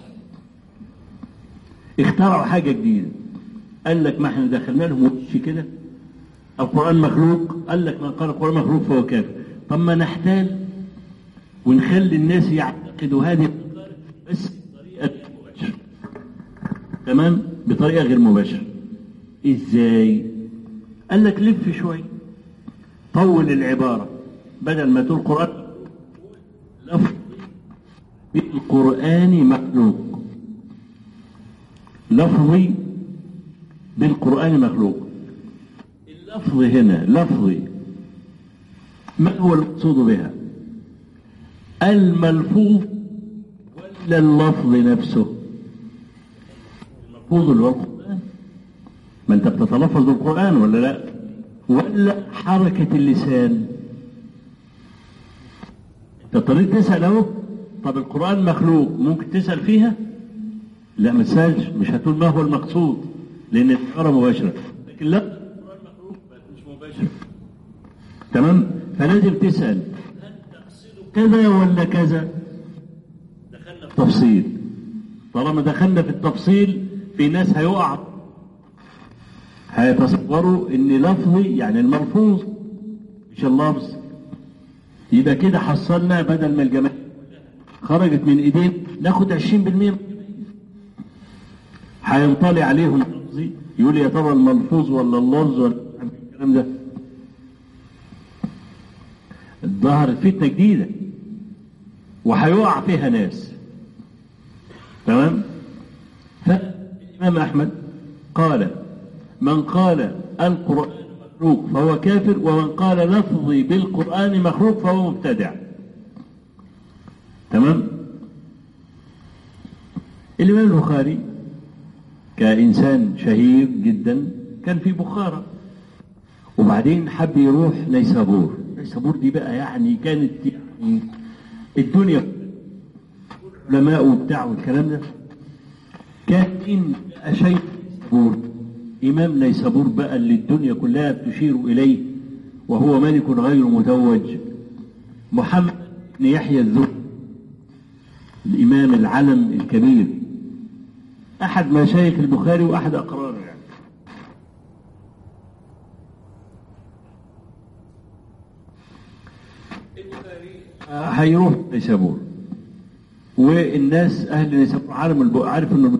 اخترعوا حاجة جديدة قال لك ما احنا دخلنا لهم وش كده القرآن مخلوق قال لك من قال القرآن مخلوق فهو كافر طب ما نحتال ونخلي الناس يعتقدوا هذه بس بطريقة مباشرة تمام بطريقة غير مباشرة ازاي قال لك لف شوي طول العبارة بدل ما تقول قرآن لفظ بالقرآن مخلوق لفظي بالقرآن مخلوق اللفظ هنا لفظي ما هو المقصود بها الملفوظ ولا اللفظ نفسه الملفوظ اللي هو القرآن ما انت بتتلفظ بالقرآن ولا لا ولا حركة اللسان انت طريق تسأل اهو طب القرآن مخلوق ممكن تسأل فيها لا ما تسألش مش هتقول ما هو المقصود لأن العبارة مباشرة لكن لا القرآن مخلوق مش مباشر تمام فلازم تسأل هل تقصد كذا ولا كذا دخلنا في تفصيل طالما دخلنا في التفصيل في ناس هيقع هيتصوروا ان لفظي يعني الملفوظ مش اللفظ يبقى كده حصلنا بدل ما الجماعة خرجت من ايدين ناخد 20% هينطلي عليهم اللفظي يقول يا ترى الملفوظ ولا اللفظ ولا الكلام ده ظهرت فتنة جديدة وهيقع فيها ناس تمام فالإمام أحمد قال من قال القرآن مخلوق فهو كافر ومن قال لفظي بالقرآن مخلوق فهو مبتدع تمام الإمام البخاري كإنسان شهير جدا كان في بخارى وبعدين حب يروح نيسابور نيسابور دي بقى يعني كانت يعني الدنيا علماء وبتاع والكلام ده كان إن شيء نيسابور إمام نيسابور بقى اللي الدنيا كلها تشير إليه وهو ملك غير متوج محمد بن يحيى الذهبي الإمام العلم الكبير أحد مشايخ البخاري وأحد أقرانه يعني هيروح نيسابور والناس أهل نيسابور عارف عارف إنه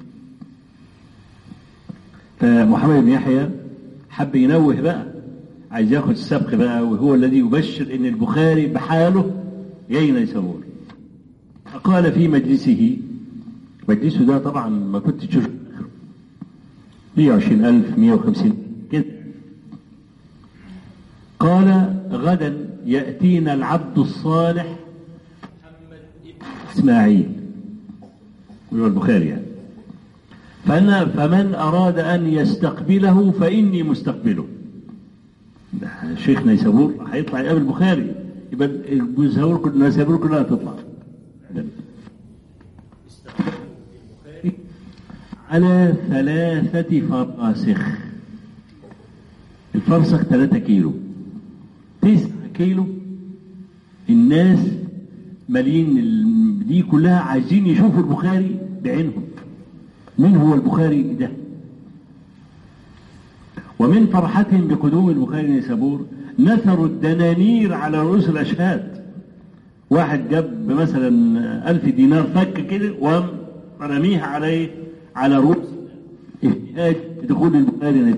فمحمد بن يحيى حب ينوه بقى عايز ياخد السبق بقى وهو الذي يبشر ان البخاري بحاله جاي نيسابور فقال في مجلسه مجلسه ده طبعا ما كنت تشوف 120000 150 كده قال غدا يأتينا العبد الصالح محمد إسماعيل هو البخاري يعني فأنا فمن أراد أن يستقبله فإني مستقبله شيخ نيسابور هيطلع يقابل البخاري يبقى نيسابور كلها تطلع على ثلاثة فراسخ الفرسخ ثلاثة كيلو تسعة كيلو الناس مالين دي كلها عايزين يشوفوا البخاري بعينهم من هو البخاري ده ومن فرحتهم بقدوم البخاري نيسابور نثروا الدنانير على رؤوس الأشهاد واحد جاب مثلا ألف دينار فك كده وقام رميها عليه على رؤوس احتياج دخول البخاري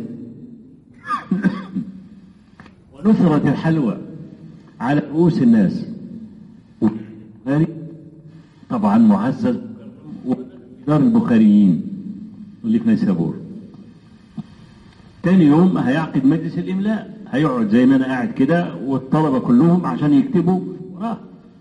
ونثرت الحلوى على رؤوس الناس والبخاري طبعا معزز دار البخاريين اللي في نيسابور تاني يوم هيعقد مجلس الإملاء هيقعد زي ما أنا قاعد كده والطلبة كلهم عشان يكتبوا وراه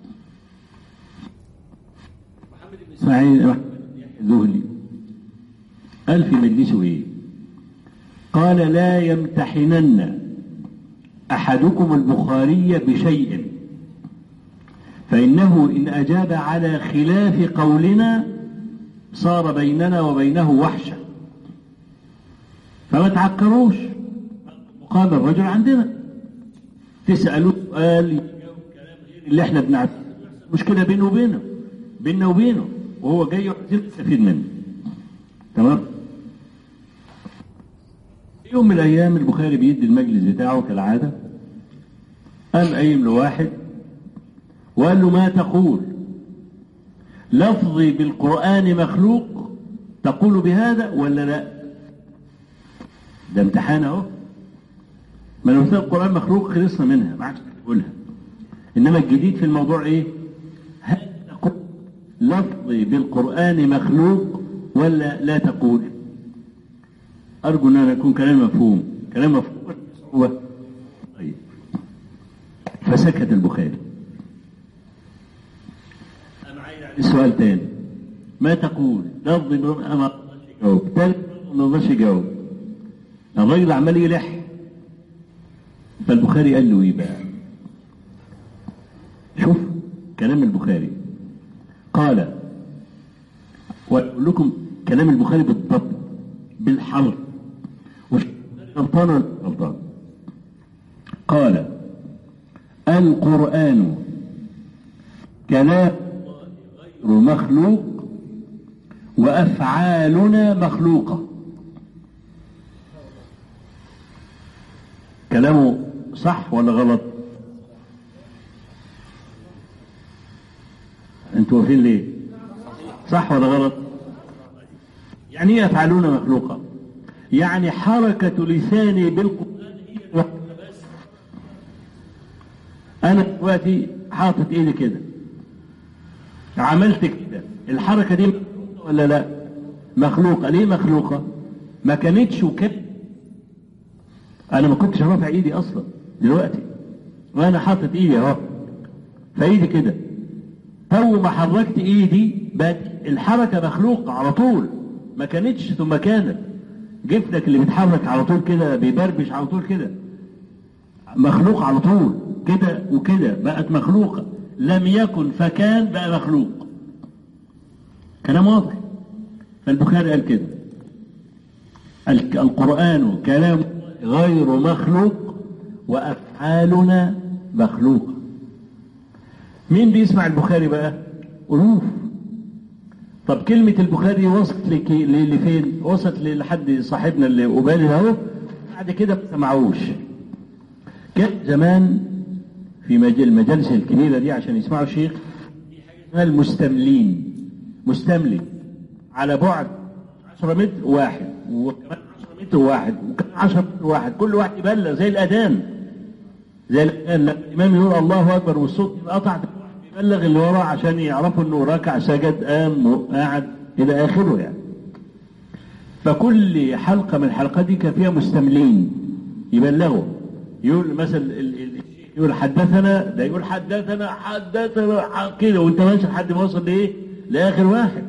إسماعيل الذهلي قال في مجلسه إيه؟ قال لا يمتحنن أحدكم البخاري بشيء فإنه إن أجاب على خلاف قولنا صار بيننا وبينه وحشة فما تعكروش قال الرجل عندنا تسألوا سؤال اللي احنا بنعرف مشكلة بينه وبينه بيننا وبينه وهو جاي يستفيد منه تمام يوم من الأيام البخاري بيدي المجلس بتاعه كالعادة قام قايم لواحد وقال له ما تقول لفظي بالقرآن مخلوق تقول بهذا ولا لا ده امتحان اهو ما لو القرآن مخلوق خلصنا منها ما عادش تقولها انما الجديد في الموضوع ايه هل تقول لفظي بالقرآن مخلوق ولا لا تقول أرجو أن أنا يكون كلام مفهوم كلام مفهوم هو طيب فسكت البخاري أنا عايز السؤال تاني ما تقول لفظ أنا ما رضاش يجاوب ثالث ما رضاش يجاوب الراجل عمال يلح فالبخاري قال له ايه بقى شوف كلام البخاري قال واقول لكم كلام البخاري بالضبط بالحرف وش غلطان ولا غلطان قال القرآن كلام غير مخلوق وأفعالنا مخلوقة كلامه صح ولا غلط انتوا واقفين ليه صح ولا غلط يعني ايه يفعلون مخلوقا يعني حركة لساني بالقرآن هي أنا دلوقتي حاطط إيدي كده عملت كده الحركة دي مخلوقة ولا لا؟ مخلوقة ليه مخلوقة؟ ما كانتش وكده أنا ما كنتش رافع إيدي أصلا دلوقتي وأنا حاطط إيدي أهو فإيدي كده أول ما حركت إيدي بقت الحركة مخلوقة على طول ما كانتش ثم كانت جفنك اللي بيتحرك على طول كده بيبربش على طول كده مخلوق على طول كده وكده بقت مخلوقة لم يكن فكان بقى مخلوق كلام واضح فالبخاري قال كده القرآن كلام غير مخلوق وأفعالنا مخلوقة مين بيسمع البخاري بقى ألوف طب كلمة البخاري وصلت لك لفين؟ وصلت لحد صاحبنا اللي قبالي اهو بعد كده ما سمعوش. كان زمان في مجال المجالس الكبيرة دي عشان يسمعوا الشيخ في حاجة اسمها المستملين مستملي على بعد 10 متر واحد وكمان 10 متر واحد وكمان 10 متر واحد كل واحد يبلغ زي الأذان زي الأذان لما الإمام يقول الله أكبر والصوت ينقطع بلغ اللي وراه عشان يعرفوا انه ركع سجد قام قاعد الى اخره يعني فكل حلقه من الحلقات دي كان فيها مستملين يبلغوا يقول مثلا يقول حدثنا ده يقول حدثنا حدثنا كده وانت ماشي لحد ما وصل لايه؟ لاخر واحد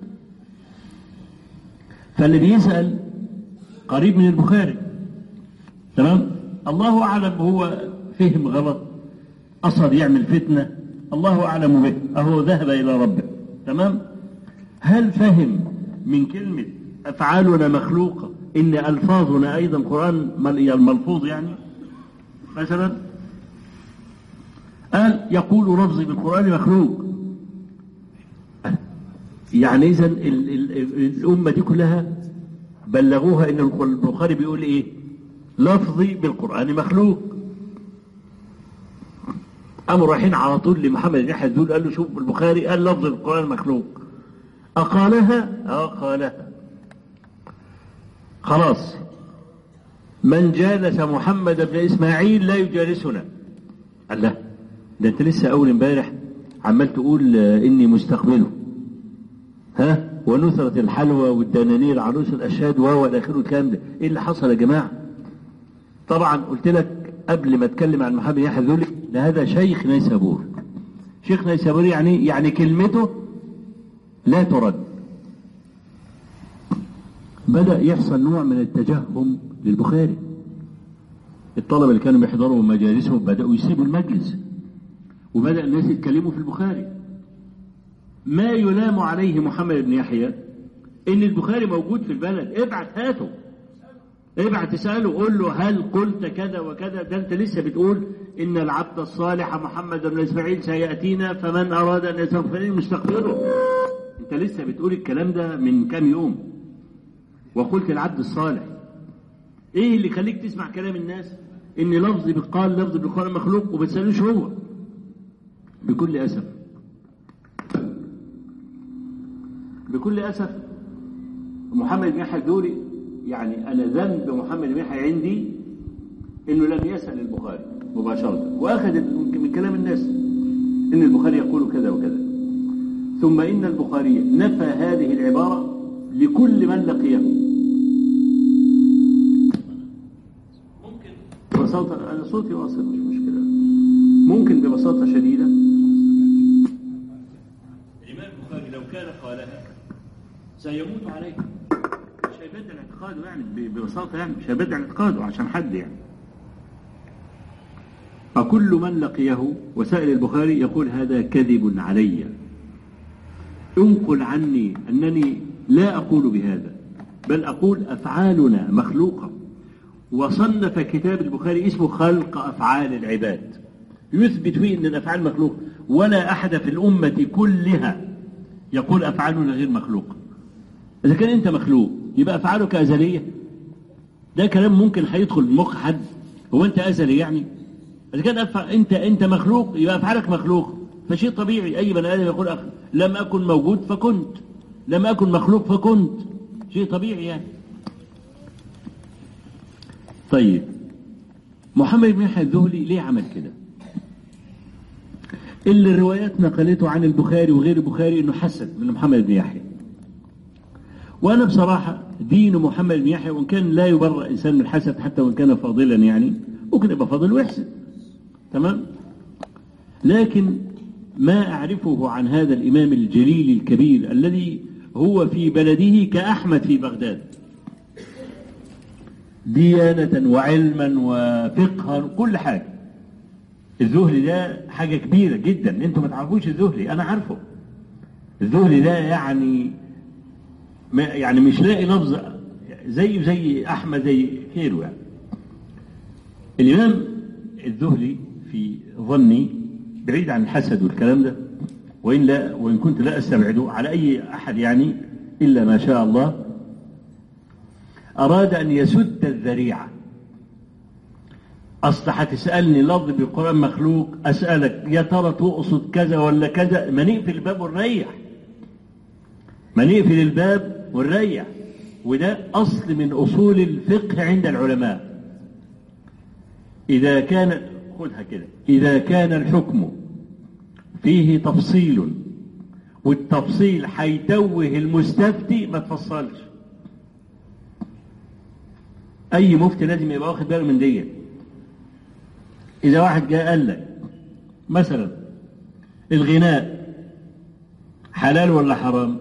فاللي بيسال قريب من البخاري تمام الله اعلم هو فهم غلط قصد يعمل فتنه الله أعلم به أهو ذهب إلى ربه تمام هل فهم من كلمة أفعالنا مخلوقة إن ألفاظنا أيضا قرآن الملفوظ يعني مثلا قال يقول لفظي بالقرآن مخلوق يعني إذا الأمة دي كلها بلغوها إن البخاري بيقول إيه لفظي بالقرآن مخلوق قاموا رايحين على طول لمحمد بن يحيى الدول قال له شوف البخاري قال لفظ القرآن مخلوق أقالها؟ اه قالها خلاص من جالس محمد بن إسماعيل لا يجالسنا قال لا ده أنت لسه أول امبارح عمال تقول إني مستقبله ها ونثرت الحلوى والدنانير عروس الأشهاد وهو إلى آخره الكلام ده إيه اللي حصل يا جماعة؟ طبعا قلت لك قبل ما اتكلم عن محمد يحيى الذولي ده هذا شيخ نيسابور شيخ نيسابور يعني يعني كلمته لا ترد بدأ يحصل نوع من التجهم للبخاري الطلبة اللي كانوا بيحضروا مجالسهم بدأوا يسيبوا المجلس وبدأ الناس يتكلموا في البخاري ما يلام عليه محمد بن يحيى ان البخاري موجود في البلد ابعت هاته ابعت تسأله قول له هل قلت كذا وكذا ده انت لسه بتقول ان العبد الصالح محمد بن اسماعيل سيأتينا فمن اراد ان يستغفر مستغفره انت لسه بتقول الكلام ده من كام يوم وقلت العبد الصالح ايه اللي يخليك تسمع كلام الناس ان لفظ بيقال لفظ بيقال مخلوق وما تسالوش هو بكل اسف بكل اسف محمد بن يحيى الدوري يعني انا ذنب محمد بن يحيى عندي انه لم يسال البخاري مباشره واخذ من كلام الناس ان البخاري يقول كذا وكذا ثم ان البخاري نفى هذه العباره لكل من لقيه ممكن ببساطه انا صوتي واصل مش مشكله ممكن ببساطه شديده الامام البخاري لو كان قالها سيموت عليه مش هيبدل اعتقاده يعني ببساطه يعني مش هيبدل اعتقاده عشان حد يعني فكل من لقيه وسائل البخاري يقول هذا كذب علي انقل عني انني لا اقول بهذا بل اقول افعالنا مخلوقه وصنف كتاب البخاري اسمه خلق افعال العباد يثبت فيه ان الافعال مخلوقه ولا احد في الامه كلها يقول افعالنا غير مخلوقه اذا كان انت مخلوق يبقى افعالك ازليه ده كلام ممكن هيدخل مخ حد هو انت ازلي يعني اذا كان أفع... انت انت مخلوق يبقى افعالك مخلوق فشيء طبيعي اي بني ادم يقول أخ... لم اكن موجود فكنت لم اكن مخلوق فكنت شيء طبيعي يعني طيب محمد بن يحيى الذهلي ليه عمل كده اللي الروايات نقلته عن البخاري وغير البخاري انه حسن من محمد بن يحيى وانا بصراحه دين محمد بن يحيى وان كان لا يبرأ انسان من الحسد حتى وان كان فاضلا يعني ممكن يبقى فاضل ويحسد تمام لكن ما اعرفه عن هذا الامام الجليل الكبير الذي هو في بلده كاحمد في بغداد ديانة وعلما وفقها كل حاجة الذهلي ده حاجة كبيرة جدا انتوا ما تعرفوش الذهلي انا عارفه الذهلي ده يعني ما يعني مش لاقي لفظ زيه زي احمد زي غيره يعني الامام الذهلي في ظني بعيد عن الحسد والكلام ده وان لا وان كنت لا استبعده على اي احد يعني الا ما شاء الله اراد ان يسد الذريعه اصل هتسالني لفظ بالقران مخلوق اسالك يا ترى تقصد كذا ولا كذا ما نقفل الباب ونريح ما نقفل الباب ونريح وده اصل من اصول الفقه عند العلماء اذا كان خدها كده اذا كان الحكم فيه تفصيل والتفصيل هيتوه المستفتي ما تفصلش اي مفتي لازم يبقى واخد باله من دي اذا واحد جاء قال لك مثلا الغناء حلال ولا حرام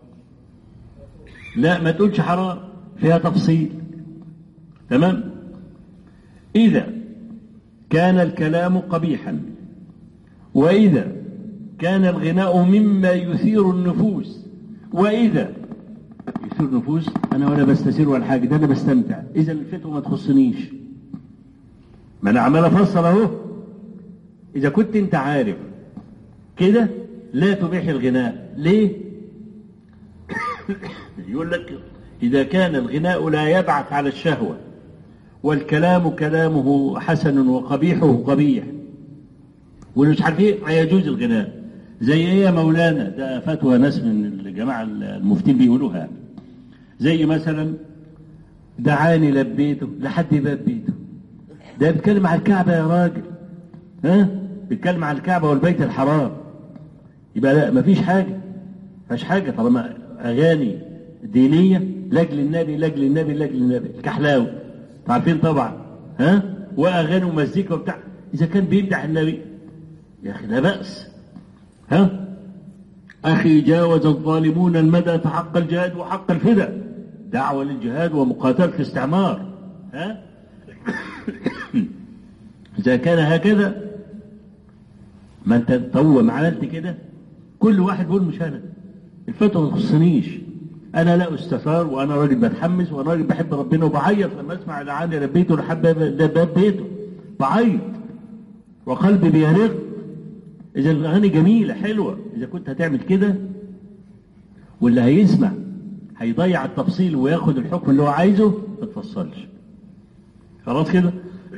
لا ما تقولش حرام فيها تفصيل تمام اذا كان الكلام قبيحا واذا كان الغناء مما يثير النفوس واذا يثير النفوس انا ولا بستثير ولا حاجه ده انا بستمتع اذا الفتوى ما تخصنيش ما انا عمال افصل اهو اذا كنت انت عارف كده لا تبيح الغناء ليه يقول لك اذا كان الغناء لا يبعث على الشهوه والكلام كلامه حسن وقبيحه قبيح ومش عارف ايه هيجوز الغناء زي ايه يا مولانا ده فتوى ناس من الجماعه المفتين بيقولوها زي مثلا دعاني لبيته لحد باب بيته ده بيتكلم على الكعبه يا راجل ها بيتكلم على الكعبه والبيت الحرام يبقى لا مفيش حاجه مفيش حاجه طالما اغاني دينيه لاجل النبي لاجل النبي لاجل النبي الكحلاوي عارفين طبعا ها واغاني ومزيكا وبتاع اذا كان بيمدح النبي يا اخي لا باس ها اخي جاوز الظالمون المدى فحق الجهاد وحق الفداء دعوه للجهاد ومقاتله الاستعمار ها اذا كان هكذا ما انت تو ما عملت كده كل واحد بيقول مش انا الفتوى ما تخصنيش انا لا استثار وانا راجل بتحمس وانا راجل بحب ربنا وبعيط لما اسمع لعاني ربيته لحب باب بيته بعيط وقلبي بيرق اذا الاغاني جميله حلوه اذا كنت هتعمل كده واللي هيسمع هيضيع التفصيل وياخد الحكم اللي هو عايزه ما تفصلش خلاص كده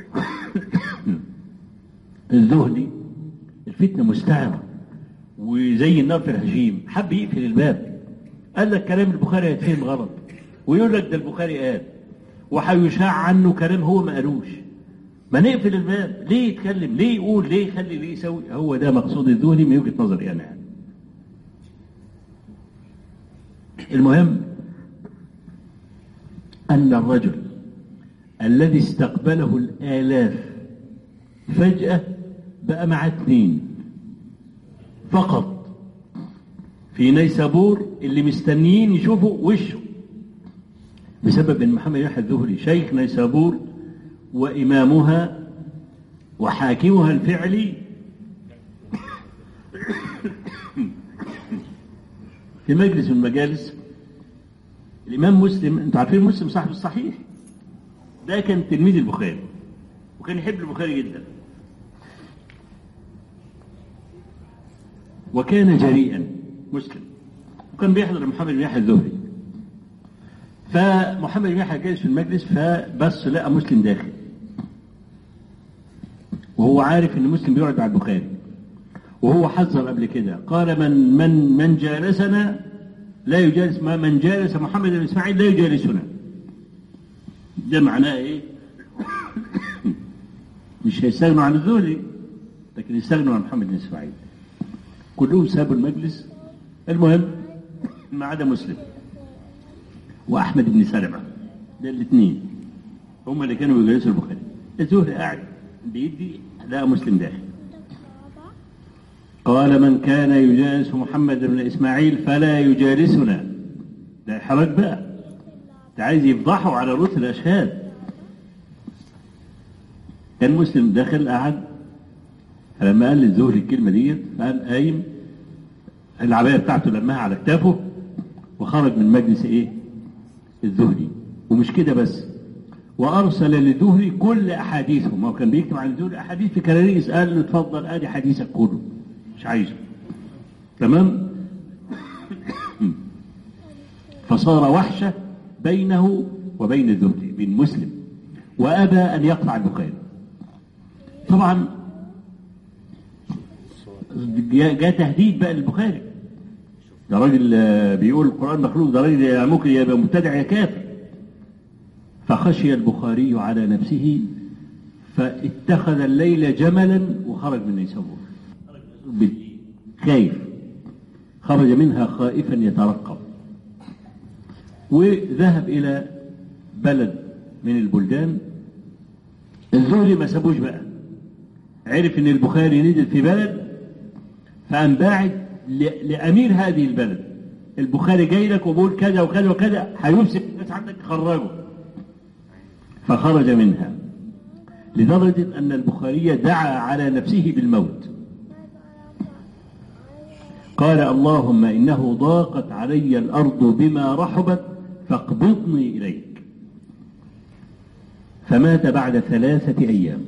الزهدي الفتنه مستعره وزي النار في الهشيم حب يقفل الباب قال لك كلام البخاري هيتفهم غلط ويقول لك ده البخاري قال وهيشاع عنه كلام هو ما قالوش ما نقفل الباب ليه يتكلم ليه يقول ليه يخلي ليه يسوي هو ده مقصود الذهني من وجهه نظري انا يعني. المهم ان الرجل الذي استقبله الالاف فجاه بقى مع اثنين فقط في نيسابور اللي مستنيين يشوفوا وشه بسبب ان محمد يحيى الذهلي شيخ نيسابور وامامها وحاكمها الفعلي في مجلس من المجالس الامام مسلم انتوا عارفين مسلم صاحب الصحيح ده كان تلميذ البخاري وكان يحب البخاري جدا وكان جريئا مسلم وكان بيحضر محمد بن يحيى الزهري فمحمد بن يحيى جالس في المجلس فبس لقى مسلم داخل وهو عارف ان مسلم بيقعد على البخاري وهو حذر قبل كده قال من من من جالسنا لا يجالس ما من جالس محمد بن اسماعيل لا يجالسنا ده معناه ايه مش هيستغنوا عن الزهري لكن يستغنوا عن محمد بن اسماعيل كلهم سابوا المجلس المهم ما عدا مسلم واحمد بن سلمه ده الاثنين هم اللي كانوا بيجلسوا البخاري الزهري قاعد بيدي لقى مسلم داخل قال من كان يجالس محمد بن اسماعيل فلا يجالسنا ده احراج بقى ده عايز يفضحوا على رؤوس الاشهاد كان مسلم داخل قعد فلما قال للزهري الكلمه ديت قال قايم العبايه بتاعته لمها على كتافه وخرج من مجلس ايه؟ الزهري ومش كده بس وارسل للزهري كل احاديثه ما هو كان بيكتب عن الزهري احاديث في كراريس قال له اتفضل ادي حديثك كله مش عايزه تمام فصار وحشه بينه وبين الزهري بين مسلم وابى ان يقطع البخاري طبعا جاء تهديد بقى للبخاري ده راجل بيقول القرآن مخلوق ده راجل ممكن يبقى مبتدع يا كافر فخشي البخاري على نفسه فاتخذ الليل جملا وخرج من نيسابور خايف خرج منها خائفا يترقب وذهب إلى بلد من البلدان الزهري ما سابوش بقى عرف ان البخاري نزل في بلد فقام باعت لامير هذه البلد البخاري جاي لك وبقول كذا وكذا وكذا هيمسك الناس عندك خرجه فخرج منها لدرجة أن البخاري دعا على نفسه بالموت قال اللهم إنه ضاقت علي الأرض بما رحبت فاقبضني إليك فمات بعد ثلاثة أيام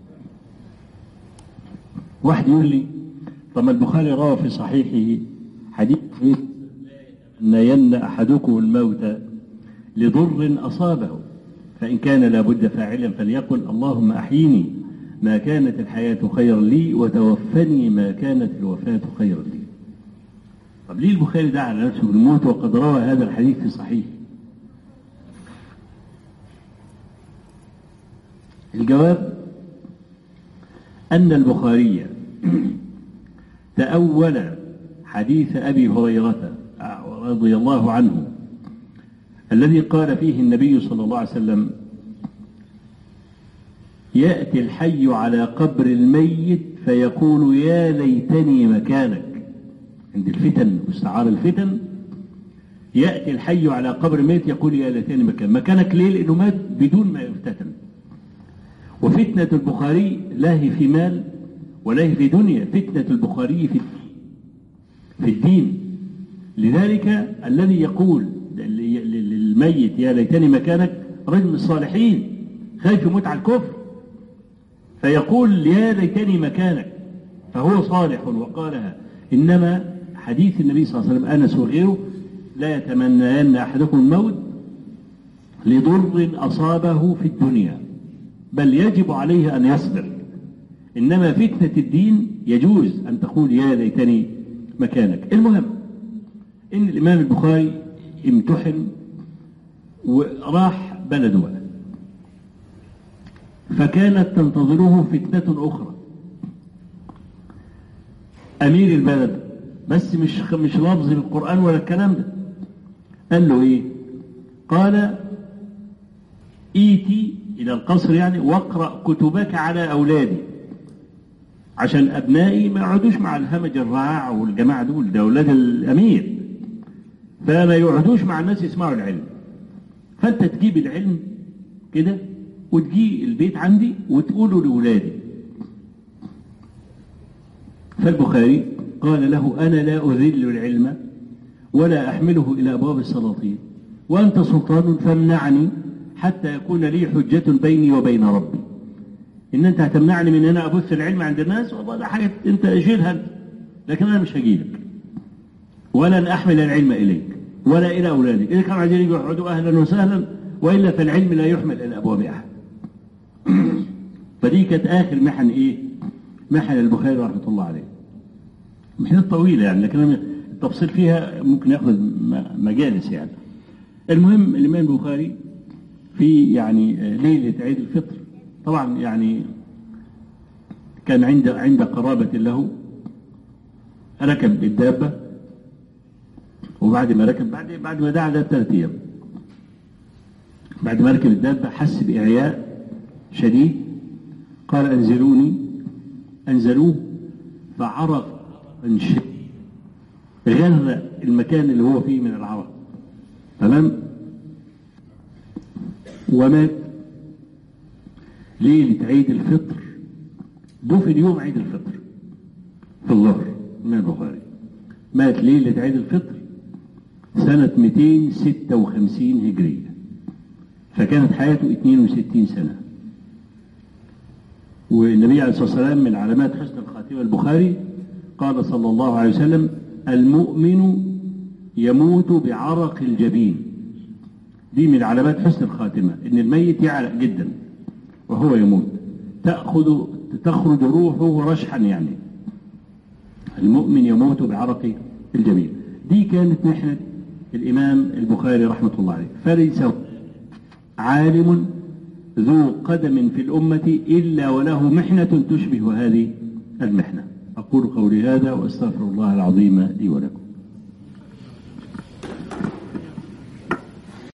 واحد يقول لي طب البخاري روى في صحيحه حديث يتمنين أحدكم الموت لضر أصابه فإن كان لابد فاعلا فليقل اللهم أحيني ما كانت الحياة خيرا لي وتوفني ما كانت الوفاة خيرا لي طب ليه البخاري دعا على نفسه بالموت وقد روى هذا الحديث في صحيح الجواب أن البخاري تأول حديث أبي هريرة رضي الله عنه الذي قال فيه النبي صلى الله عليه وسلم يأتي الحي على قبر الميت فيقول يا ليتني مكانك عند الفتن واستعار الفتن يأتي الحي على قبر الميت يقول يا ليتني مكان مكانك ليه لأنه مات بدون ما يفتتن وفتنة البخاري لا هي في مال ولا هي في دنيا فتنة البخاري في في الدين لذلك الذي يقول للميت يا ليتني مكانك رجل من الصالحين خايف يموت على الكفر فيقول يا ليتني مكانك فهو صالح وقالها إنما حديث النبي صلى الله عليه وسلم أنس وغيره لا يتمنين أحدكم الموت لضر أصابه في الدنيا بل يجب عليه أن يصبر إنما فتنة الدين يجوز أن تقول يا ليتني مكانك المهم إن الإمام البخاري امتحن وراح بلده بقى فكانت تنتظره فتنة أخرى أمير البلد بس مش مش لفظ بالقرآن ولا الكلام ده قال له إيه؟ قال إيتي إلى القصر يعني واقرأ كتبك على أولادي عشان أبنائي ما يقعدوش مع الهمج الرعاع والجماعة دول ده أولاد الأمير فما يقعدوش مع الناس يسمعوا العلم فأنت تجيب العلم كده وتجي البيت عندي وتقوله لأولادي فالبخاري قال له أنا لا أذل العلم ولا أحمله إلى أبواب السلاطين وأنت سلطان فامنعني حتى يكون لي حجة بيني وبين ربي إن أنت هتمنعني من أنا أبث العلم عند الناس والله ده حاجة أنت شيلها لكن أنا مش هجيلك ولن أحمل العلم إليك ولا إلى أولادك إذا كانوا عايزين يجوا يقعدوا أهلا وسهلا وإلا فالعلم لا يحمل إلى أبواب أحد فدي كانت آخر محن إيه محن البخاري رحمة الله عليه محنات طويلة يعني لكن التفصيل فيها ممكن ياخذ مجالس يعني المهم الإمام البخاري في يعني ليلة عيد الفطر طبعا يعني كان عند عند قرابة له ركب الدابة وبعد ما ركب بعد بعد ما دعا ده ثلاث أيام بعد ما ركب الدابة حس بإعياء شديد قال أنزلوني أنزلوه فعرف شديد غلى المكان اللي هو فيه من العرق تمام ومات ليلة عيد الفطر دفن يوم عيد الفطر في الظهر من البخاري مات ليلة عيد الفطر سنة 256 هجرية فكانت حياته 62 سنة والنبي عليه الصلاة والسلام من علامات حسن الخاتمة البخاري قال صلى الله عليه وسلم المؤمن يموت بعرق الجبين دي من علامات حسن الخاتمة إن الميت يعرق جدا وهو يموت تأخذ تخرج روحه رشحا يعني المؤمن يموت بعرق الجبين دي كانت محنة الإمام البخاري رحمة الله عليه فليس عالم ذو قدم في الأمة إلا وله محنة تشبه هذه المحنة أقول قولي هذا وأستغفر الله العظيم لي ولكم